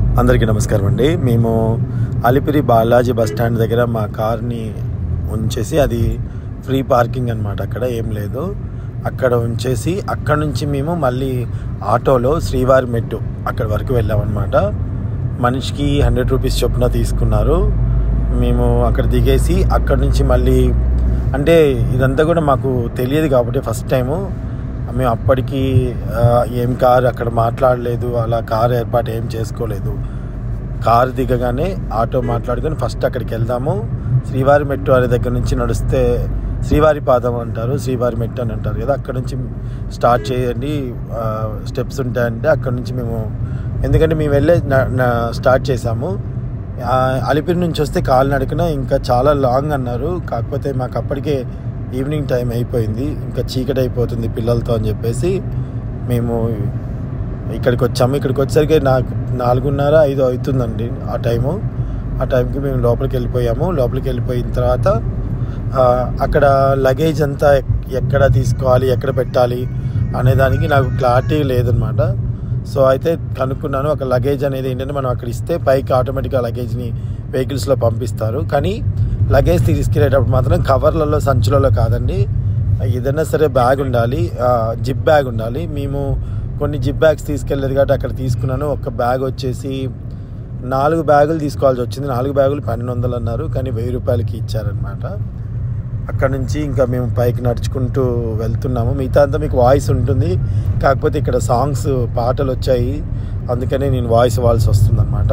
అందరికీ నమస్కారం అండి మేము అలిపిరి బాలాజీ బస్ స్టాండ్ దగ్గర మా కార్ని ఉంచేసి అది ఫ్రీ పార్కింగ్ అనమాట అక్కడ ఏం లేదు అక్కడ ఉంచేసి అక్కడ నుంచి మేము మళ్ళీ ఆటోలో శ్రీవారి మెట్టు అక్కడ వరకు వెళ్ళామన్నమాట మనిషికి హండ్రెడ్ రూపీస్ చొప్పున తీసుకున్నారు మేము అక్కడ దిగేసి అక్కడ నుంచి మళ్ళీ అంటే ఇదంతా కూడా మాకు తెలియదు కాబట్టి ఫస్ట్ టైము మేము అప్పటికి ఆ, ఏం కార్ అక్కడ మాట్లాడలేదు అలా కార్ ఏర్పాటు ఏం చేసుకోలేదు కారు దిగగానే ఆటో మాట్లాడుకొని ఫస్ట్ అక్కడికి వెళ్దాము శ్రీవారి మెట్టు అనే దగ్గర నుంచి నడిస్తే శ్రీవారి పాదం అంటారు శ్రీవారి మెట్టు అని అంటారు కదా అక్కడ నుంచి స్టార్ట్ చేయండి స్టెప్స్ ఉంటాయంటే అక్కడ నుంచి మేము ఎందుకంటే మేము వెళ్ళే న- న- స్టార్ట్ చేసాము ఆ, అలిపిరి నుంచి వస్తే కాలినడకన ఇంకా చాలా లాంగ్ అన్నారు కాకపోతే మాకు అప్పటికే ఈవినింగ్ టైం అయిపోయింది ఇంకా చీకటి అయిపోతుంది పిల్లలతో అని చెప్పేసి మేము ఇక్కడికి వచ్చాము ఇక్కడికి వచ్చేసరికి నాకు నాలుగున్నర ఐదు అవుతుందండి ఆ టైము ఆ టైంకి మేము లోపలికి వెళ్ళిపోయాము లోపలికి వెళ్ళిపోయిన తర్వాత ఆ, అక్కడ లగేజ్ అంతా ఎక్- ఎక్కడ తీసుకోవాలి ఎక్కడ పెట్టాలి అనే దానికి నాకు క్లారిటీ లేదనమాట సో అయితే కనుక్కున్నాను ఒక లగేజ్ అనేది ఏంటంటే మనం అక్కడ ఇస్తే పైకి ఆటోమేటిక్గా లగేజ్ని వెహికల్స్లో పంపిస్తారు కానీ లగేజ్ తీసుకెళ్ళేటప్పుడు మాత్రం కవర్లలో సంచులలో కాదండి ఏదైనా సరే బ్యాగ్ ఉండాలి ఆ, జిప్ బ్యాగ్ ఉండాలి మేము కొన్ని జిప్ బ్యాగ్స్ తీసుకెళ్ళలేదు కాబట్టి అక్కడ తీసుకున్నాను ఒక బ్యాగ్ వచ్చేసి నాలుగు బ్యాగులు తీసుకోవాల్సి వచ్చింది నాలుగు బ్యాగులు పన్నెండు వందలు అన్నారు కానీ వెయ్యి రూపాయలకి ఇచ్చారనమాట అక్కడ నుంచి ఇంకా మేము పైకి నడుచుకుంటూ వెళ్తున్నాము మిగతా అంతా మీకు వాయిస్ ఉంటుంది కాకపోతే ఇక్కడ సాంగ్స్ పాటలు వచ్చాయి అందుకనే నేను వాయిస్ ఇవ్వాల్సి వస్తుందన్నమాట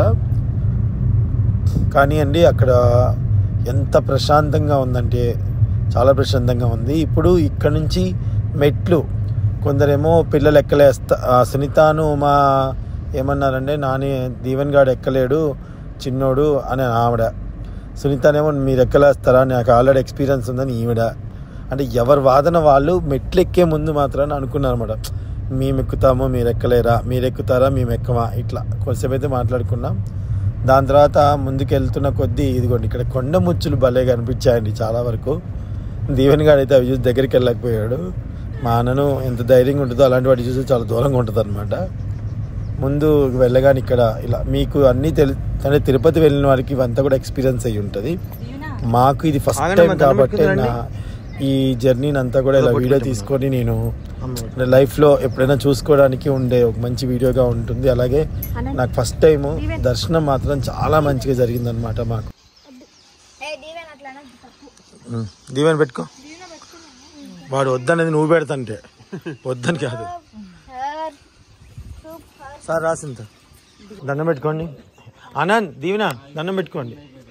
కానీ అండి అక్కడ ఎంత ప్రశాంతంగా ఉందంటే చాలా ప్రశాంతంగా ఉంది ఇప్పుడు ఇక్కడ నుంచి మెట్లు కొందరేమో పిల్లలు ఎక్కలేస్తా ఆ, సునీతాను మా ఏమన్నారంటే నాని దీవెన్ గాడు ఎక్కలేడు చిన్నోడు అని ఆవిడ సునీతనేమో మీరు ఎక్కలేస్తారా నాకు ఆల్రెడీ ఎక్స్పీరియన్స్ ఉందని ఈవిడ అంటే ఎవరి వాదన వాళ్ళు మెట్లు ఎక్కే ముందు మాత్రాన్ని అనుకున్నారు అనమాట మేము ఎక్కుతాము మీరు ఎక్కలేరా మీరు ఎక్కుతారా మేము ఎక్కమా ఇట్లా కొంతసేపు అయితే మాట్లాడుకున్నాం దాని తర్వాత ముందుకు వెళ్తున్న కొద్దీ ఇదిగోండి ఇక్కడ కొండ ముచ్చులు భలే కనిపించాయండి చాలా వరకు దీవెన్ గాడు అయితే అవి చూసి దగ్గరికి వెళ్ళకపోయాడు మా అన్నను ఎంత ధైర్యంగా ఉంటుందో అలాంటి వాటి చూసి చాలా దూరంగా ఉంటుంది అనమాట ముందు వెళ్ళగానే ఇక్కడ ఇలా మీకు అన్నీ తెలి అంటే తిరుపతి వెళ్ళిన వారికి ఇవంతా కూడా ఎక్స్పీరియన్స్ అయ్యి ఉంటుంది మాకు ఇది ఫస్ట్ ఆగండి టైం అమ్మా, దండం కాబట్టి పెట్టుకుందండి. నా ఈ జర్నీని అంతా కూడా ఇలా అదో వీడియో పట్టుకుంటాం. తీసుకొని నేను లైఫ్లో ఎప్పుడైనా చూసుకోవడానికి ఉండే ఒక మంచి వీడియోగా ఉంటుంది అలాగే నాకు ఫస్ట్ టైం దర్శనం మాత్రం చాలా మంచిగా జరిగిందనమాట మాకు ఏ దీవెన్ అట్లా అనొద్దు, తప్పు ఉమ్, దీవెన పెట్టుకో వాడు వద్దనేది నువ్వు పెడతంటే వద్దని కాదు సూపర్ సూపర్ సార్ రాసింత దండం పెట్టుకోండి ఆనంద్ దీవెన దండం పెట్టుకోండి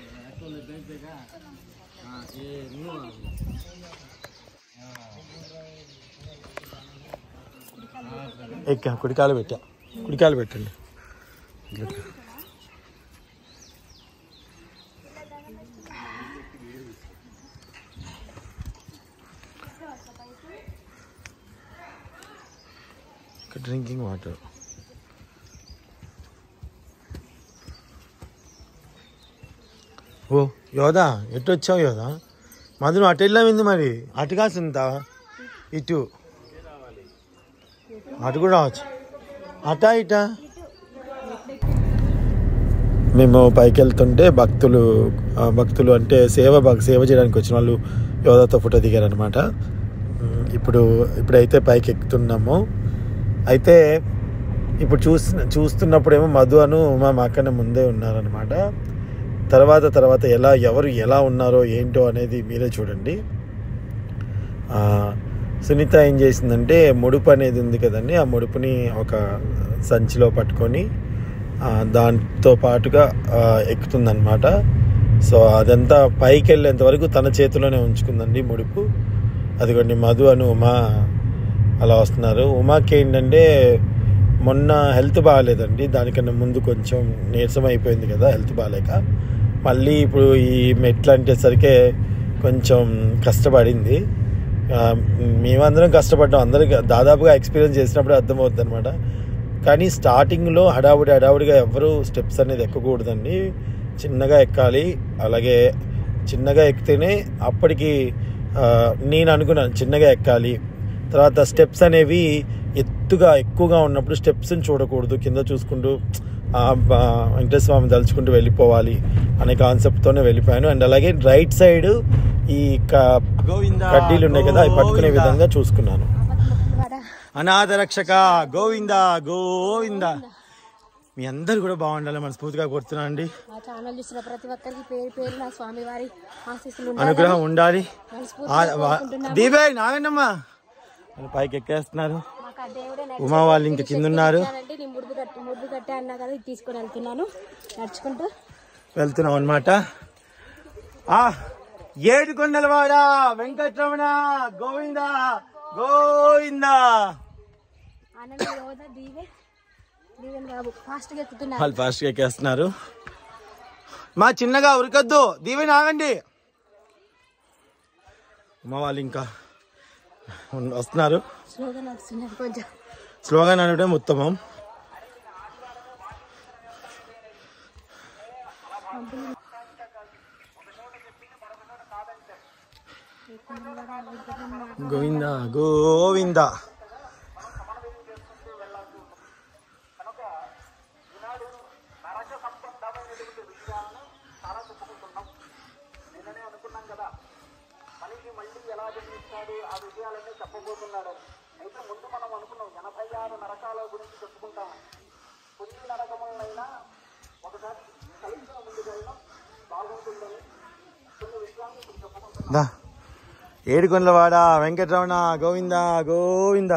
ఎక్కా కుడికాలు పెట్టా కుడికాలు పెట్టండి ఇక్కడ డ్రింకింగ్ వాటర్ ఓ యోదా ఎటు వచ్చావు యోదా మధు నువ్వు అటు వెళ్ళామింది మరి అటు కాసింత ఇటు అటు కూడా రావచ్చు అటా ఇటా మేము పైకి వెళ్తుంటే భక్తులు ఆ, భక్తులు అంటే సేవ భక్ సేవ చేయడానికి వచ్చిన వాళ్ళు యోధాతో ఫోటో దిగారనమాట ఉమ్, ఇప్పుడు ఇప్పుడైతే పైకి ఎక్కుతున్నాము అయితే ఇప్పుడు చూస్తున్న చూస్తున్నప్పుడేమో మధు అను మా మాకన్నా ముందే ఉన్నారనమాట తర్వాత తర్వాత ఎలా ఎవరు ఎలా ఉన్నారో ఏంటో అనేది మీరే చూడండి ఆ, సునీత ఏం చేసిందంటే ముడుపు అనేది ఉంది కదండి ఆ ముడుపుని ఒక సంచిలో పట్టుకొని ఆ, దాంతో పాటుగా ఆ, ఎక్కుతుందన్నమాట సో అదంతా పైకి వెళ్ళేంత వరకు తన చేతిలోనే ఉంచుకుందండి ముడుపు అదిగోండి మధు అను ఉమా అలా వస్తున్నారు ఉమాకి ఏంటంటే మొన్న హెల్త్ బాగాలేదండి దానికన్నా ముందు కొంచెం నీరసం అయిపోయింది కదా హెల్త్ బాగాలేక మళ్ళీ ఇప్పుడు ఈ మెట్లు అంటేసరికి కొంచెం కష్టపడింది ఆ, మేమందరం కష్టపడ్డాం అందరికి దాదాపుగా ఎక్స్పీరియన్స్ చేసినప్పుడు అర్థమవుతుంది అనమాట కానీ స్టార్టింగ్లో హడావుడి హడావుడిగా ఎవరు స్టెప్స్ అనేది ఎక్కకూడదండి చిన్నగా ఎక్కాలి అలాగే చిన్నగా ఎక్కితేనే అప్పటికి ఆ, నేను అనుకున్నాను చిన్నగా ఎక్కాలి తర్వాత స్టెప్స్ అనేవి ఎత్తుగా ఎక్కువగా ఉన్నప్పుడు స్టెప్స్ని చూడకూడదు కింద చూసుకుంటూ ఆ, బ- వెంకటేశ్వర స్వామి తలుచుకుంటూ వెళ్ళిపోవాలి అనే కాన్సెప్ట్తోనే వెళ్ళిపోయాను అండ్ అలాగే రైట్ సైడ్ ఈ క- కడ్డీలు ఉన్నాయి కదా అవి పట్టుకునే విధంగా చూసుకున్నాను అనాథ రక్షక గోవింద గోవింద మీ అందరు కూడా బాగుండాలి మనస్ఫూర్తిగా కోరుతున్నాను అండి మా ఛానల్ చూసిన ప్రతి ఒక్కరికి పేరు పేరు నా స్వామి వారి ఆశీస్సులు అనుగ్రహం ఉండాలి మనస్ఫూర్తిగా ఆ- వా- కోరుకుంటున్నాము. దీపే నాగన్నమ్మా వాళ్ళు పైకి ఎక్కేస్తున్నారు మాకు ఆ దేవుడే నడిచి ఉమా వాళ్ళు ఇంక కింద ఉన్నారు ఇచ్చానంటే నేను ముడుపు కట్టి ముడుపు కట్టే అన్నా కదా ఇది తీసుకొని వెళ్తున్నాను నడుచుకుంటూ వెళ్తున్నాం అనమాట ఆ ఏడు కొండలవాడ వెంకటరమణ గోవింద గోవింద ఆనంద యోధ దీవే దీవెన్ బాబు ఫాస్ట్గా ఎక్కుతున్నారు వాళ్ళు ఫాస్ట్గా ఎక్కేస్తున్నారు మా చిన్నగా ఉరకద్దు దీవెన ఆగండి మా వాళ్ళు ఇంకా ఉన్- వస్తున్నారు స్లోగా నడుస్తున్నారు కొంచెం స్లోగా నడవడం ఉత్తమం గోవింద గోవింద దా ఏడుకొండలవాడ వెంకటరమణ గోవింద గోవింద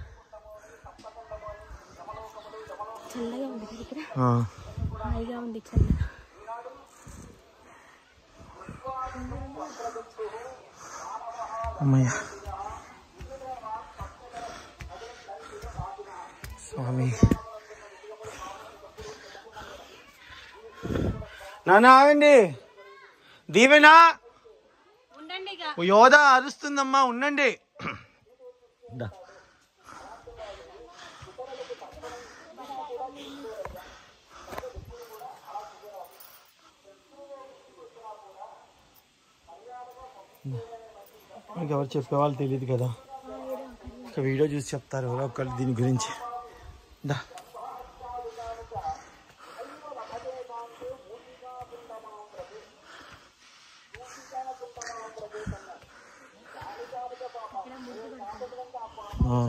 చల్లగా ఉంది ఇక్కడ ఆ, హాయిగా ఉంది చల్లగా అమ్మయ్య స్వామి నాన్న ఆగండి దీవెనా ఉండండి ఇక ఓ యోధ అరుస్తుందమ్మా ఉండండి దా. మీకు ఎవరు చెప్పేవాళ్ళు తెలియదు కదా ఒక వీడియో చూసి చెప్తారు ఎవరో ఒకళ్ళు దీని గురించి దా ఆ.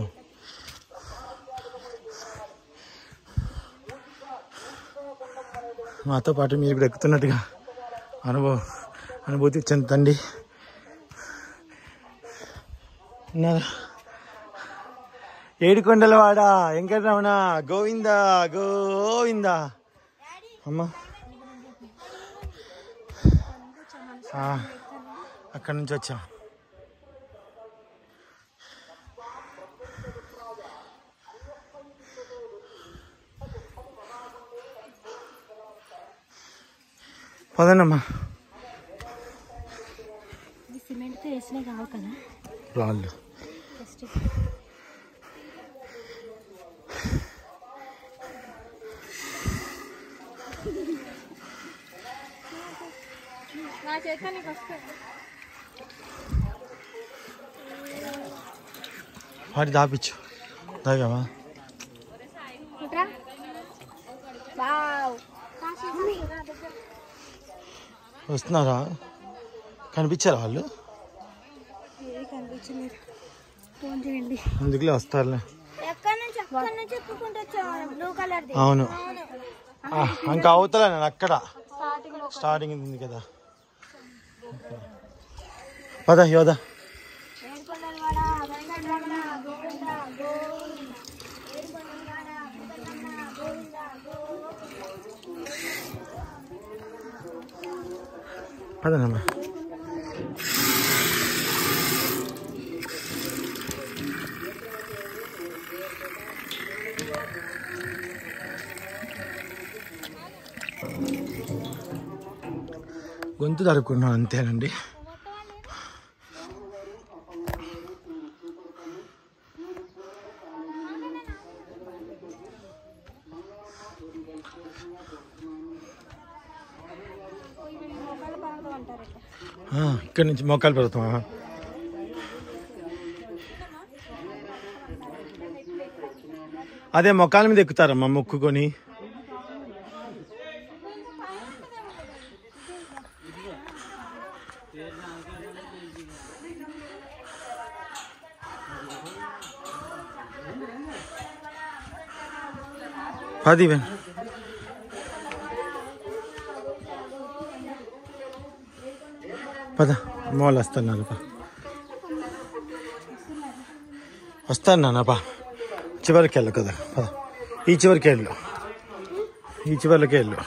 మాతో పాటు మీరు కూడా ఎక్కుతున్నట్టుగా అనుభవం అనుభూతి చెందండి ఉన్నారా? ఏడుకొండలవాడ వెంకటరమణ గోవింద గోవింద అమ్మా ఆ, అక్కడి నుంచి వచ్చాం పదనమ్మా ఇది సిమెంట్తో వేసినా కావు కదా రాళ్ళు జస్ట్ నా చేత నీకు వస్తుంది వాటి దాపిచ్చు తాగావా కుట్రా వావ్ వస్తున్నారా కనిపించారా వాళ్ళు ఏది కనిపించలేదు ఫోన్ చేయండి అందుకులే వస్తారులే ఎక్కడి నుంచి అక్కడి నుంచి ఎక్కుకుంటూ వచ్చాము బ్లూ కలర్ది అవును ఆ, ఇంకా అవతల నేను అక్కడ స్టార్టింగ్ స్టార్టింగ్ ఉంది కదా పద యోధ ఏడుకొండలవాడ వెంకటరమణ గోవింద గోవింద ఏడుకొండలవాడ వెంకటరమణ గోవింద గోవింద పదనమ్మా గొంతు తరుక్కున్నాను అంతేనండి ఆ, ఇక్కడి నుంచి మోకాలు పర్వతమా అదే మొక్కల మీద ఎక్కుతారమ్మా మొక్కుకొని పది ఇవ్వండి. పద అమ్మ వాళ్ళు వస్తున్నారు పా వస్తాను నాన్నపా చివరికి వెళ్ళు కదా పద ఈ చివరికి వెళ్ళు ఈ చివరికి వెళ్ళు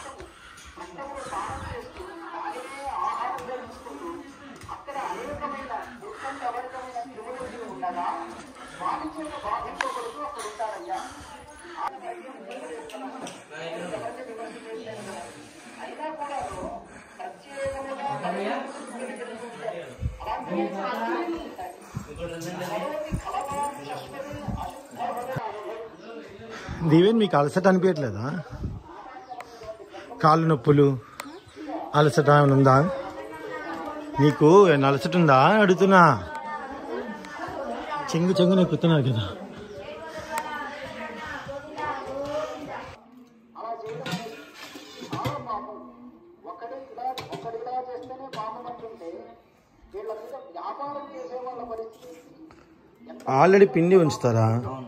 దీవెన్ మీకు అలసట అనిపించట్లేదా కాళ్ళు నొప్పులు అలసట ఏమైనా ఉందా నీకు ఏమైనా అలసట ఉందా అని అడుగుతున్నా చెంగు చెంగు నెక్కుతున్నారు కదా ఆల్రెడీ పిండి ఉంచుతారా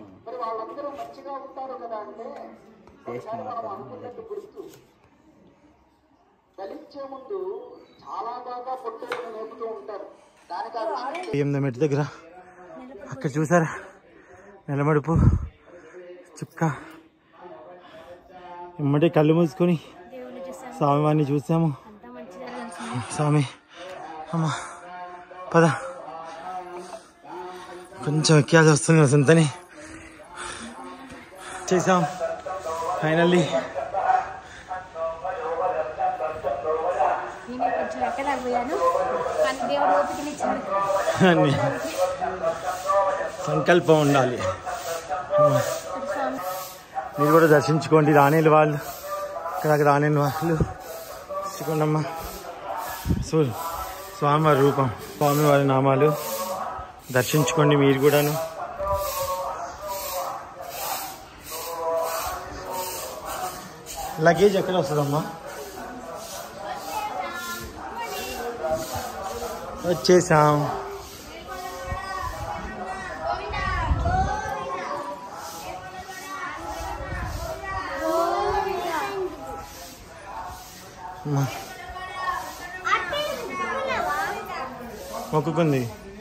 ఏందో మెట్టి దగ్గర అక్కడ చూసారా నిలబడుపు చుక్క ఎమ్మటే కళ్ళు మూసుకొని దేవుని చూసాం స్వామివారిని చూసాము అంతా మంచి జరగాల్సింది స్వామి అమ్మా పద కొంచెం ఎక్కాల్సి వస్తుంది కదా సొంతని చేసాం ఫైనల్లీ నేను కొంచెం ఎక్కలేకపోయాను కానీ దేవుడు ఓపికనిచ్చాడు అన్ని సంకల్పం ఉండాలి స్వామి మీరు కూడా దర్శించుకోండి రానేలు వాళ్ళు ఇక్కడ రానేలు వాళ్ళు చూసుకోండమ్మా సో స్వామివారి రూపం స్వామివారి నామాలు దర్శించుకోండి మీరు కూడాను లగేజ్ ఎక్కడ వస్తుందమ్మా వచ్చేసాం అమ్మా, మొక్కుకుంది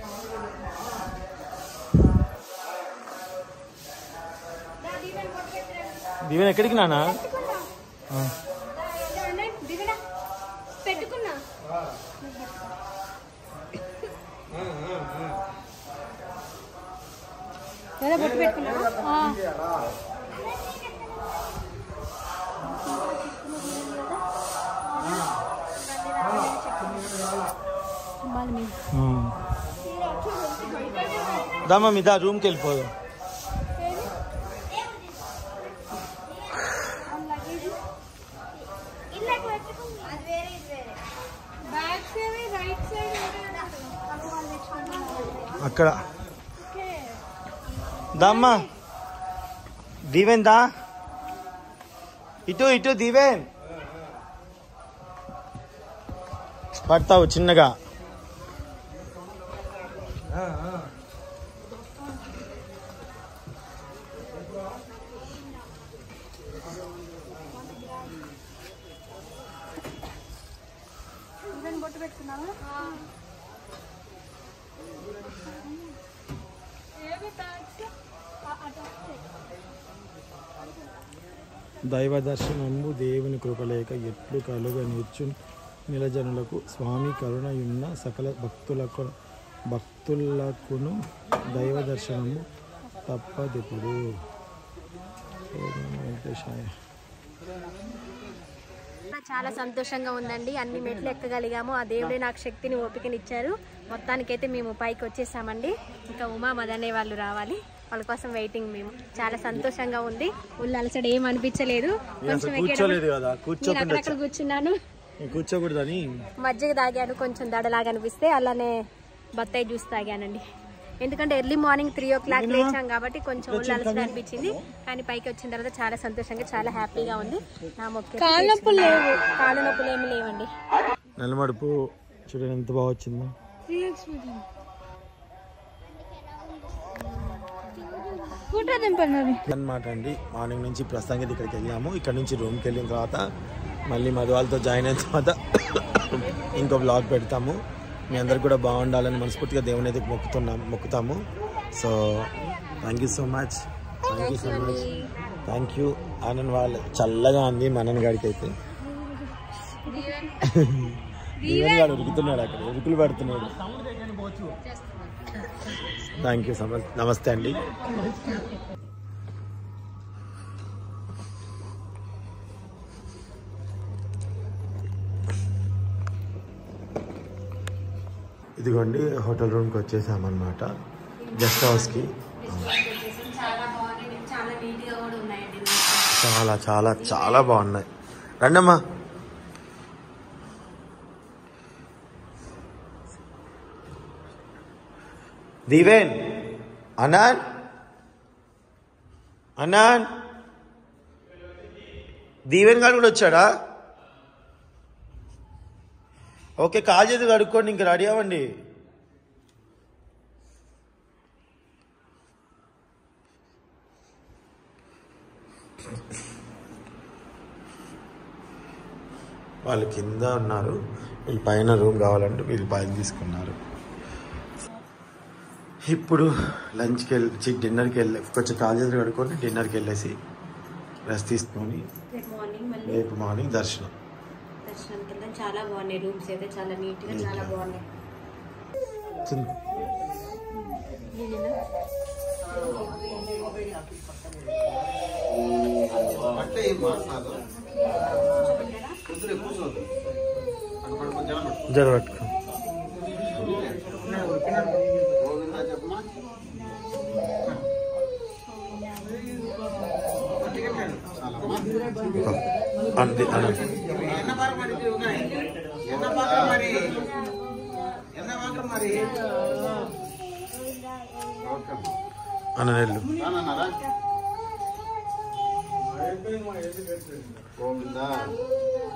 దీవెన ఎక్కడికి నానా ఆ, దిగడా పెట్టుకున్నా ఏదో బొట్టు పెట్టుకున్నావా ఆ. వాళ్ళ మీద. ఆ. దా మమ్మీ దా రూమ్కి వెళ్ళిపోదు ఇలా పెట్టుకుంది అది వేరే ఇది వేరే బ్యాక్ సైడ్ రైట్ సైడ్ అక్కడ దామ్మా దీవెన్ దా ఇటు ఇటు దీవెన్ పడతావు చిన్నగా బొట్టు పెట్టుకున్నావా ఏమి బ్యాగ్స్ అటు దైవ దర్శనము దేవుని కృపలేక ఎట్లు కలుగ నేర్చు నిలజనులకు స్వామి కరుణయున్న సకల భక్తులకు భక్తులకును దైవ దర్శనము తప్పదిప్పుడు ఓం నమో వెంకటేశాయ చాలా సంతోషంగా ఉందండి అన్ని మెట్లు ఎక్కగలిగాము ఆ దేవుడే నాకు శక్తిని ఓపికనిచ్చారు మొత్తానికైతే మేము పైకి వచ్చేసామండి ఇంకా ఉమా మదనే వాళ్ళు రావాలి వాళ్ళ కోసం వెయిటింగ్ మేము చాలా సంతోషంగా ఉంది ఉల్లు అలసడ ఏం అనిపించలేదు కొంచెం ఎక్కేటప్పుడు- కూర్చోలేదు కదా నేను కూర్చోకుండా అక్కడక్కడ కూర్చున్నాను కూర్చోకూడదని మజ్జిగ తాగాను కొంచెం దడలాగా అనిపిస్తే అలానే బత్తాయి జ్యూస్ తాగానండి ఎందుకంటే early morning three o'clock లేచాం కాబట్టి కొంచెం ఒళ్ళు అలసట అనిపించింది కానీ పైకి వచ్చిన తర్వాత చాలా సంతోషంగా చాలా హ్యాపీగా ఉంది నా మొక్క కాళ్ళ నొప్పులు లేవు కాళ్ళ నొప్పులు ఏమి లేవండి నెలమడుపు చూడండి ఎంత బాగా వచ్చిందో త్రీ ఎక్స్ ఫోటో దింపండి అనమాట అండి మార్నింగ్ నుంచి ప్రస్తుతానికి ఇక్కడికి వెళ్ళాము ఇక్కడ నుంచి రూమ్కి వెళ్ళిన తర్వాత మళ్ళీ మధు వాళ్ళతో జాయిన్ అయిన తర్వాత ఇంకో బ్లాగ్ పెడతాము మీ అందరికి కూడా బాగుండాలని మనస్ఫూర్తిగా దేవుని అయితే మొక్కుతున్నాం మొక్కుతాము so thank you so much thank you so much thank you Anand వాళ్ళు చల్లగా ఉంది మనన్ గారికి అయితే దీవెన్ గారు ఉరుకుతున్నాడు అక్కడ ఉరుకులు పడుతున్నాడు థ్యాంక్ యూ సో మచ్ నమస్తే అండి ఇదిగోండి హోటల్ రూమ్కి వచ్చేసామన్నమాట గెస్ట్ హౌస్కి చాలా బాగున్నాయి చాలా నీట్గా కూడా ఉన్నాయండి చాలా చాలా చాలా బాగున్నాయి రండమ్మా దీవేన్ అనాన్ అనాన్ దీవెన్ గారు కూడా వచ్చాడా ఓకే కాల్ చేసి కడుక్కోండి ఇంక రెడీ అవ్వండి వాళ్ళు కింద ఉన్నారు వీళ్ళు పైన రూమ్ కావాలంటే వీళ్ళు పైన తీసుకున్నారు ఇప్పుడు లంచ్కి వెళ్ళి డిన్నర్కి వెళ్ళి కొంచెం కాలేజీ కడుక్కొని డిన్నర్కి వెళ్ళేసి రెస్ట్ తీసుకొని రేపు మార్నింగ్ మళ్ళీ రేపు మార్నింగ్ దర్శనం దర్శనానికి వెళ్దాం చాలా బాగున్నాయి రూమ్స్ అయితే చాలా నీట్గా చాలా బాగున్నాయి చిన్న- జర పట్టుకో ఇదిగో. అంతే అనండి అన్న నెల్లు గోవిందా